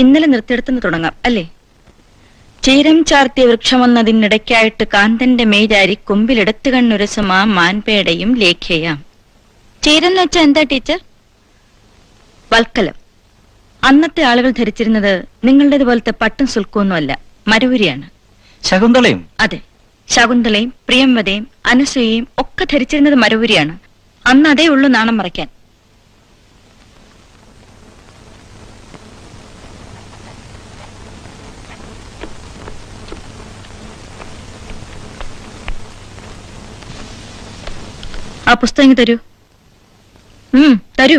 ഇന്നലെ നിർത്തിയെടുത്തുനിന്ന് തുടങ്ങാം അല്ലേ ചീരം ചാർത്തിയ വൃക്ഷമെന്നതിനിടയ്ക്കായിട്ട് കാന്തന്റെ മേജാരി കൊമ്പിലെടുത്തു കണ്ണുരസുമാ മാൻപേടയും ലേഖയാം ചീരം എന്ന് വെച്ചാൽ എന്താ ടീച്ചർ വൽക്കലം അന്നത്തെ ആളുകൾ ധരിച്ചിരുന്നത് നിങ്ങളുടേതുപോലത്തെ പട്ടും സുൽക്കൊന്നുമല്ല മരവുരിയാണ് ശകുന്തളയും അതെ ശകുന്തളയും പ്രിയംവതയും അനസൂയയും ഒക്കെ ധരിച്ചിരുന്നത് മരവുരിയാണ് അന്ന് അതേ ഉള്ളൂ നാണം മറയ്ക്കാൻ ആ പുസ്തകം ഇങ്ങ് തരൂ ഉം തരൂ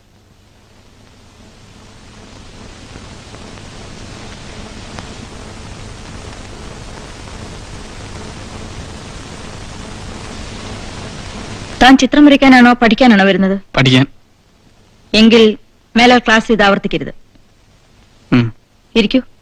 താൻ ചിത്രം വരയ്ക്കാനാണോ പഠിക്കാനാണോ വരുന്നത് പഠിക്കാൻ എങ്കിൽ മേലെ ക്ലാസ് ഇത് ആവർത്തിക്കരുത് ഉം. ഇരിക്കൂ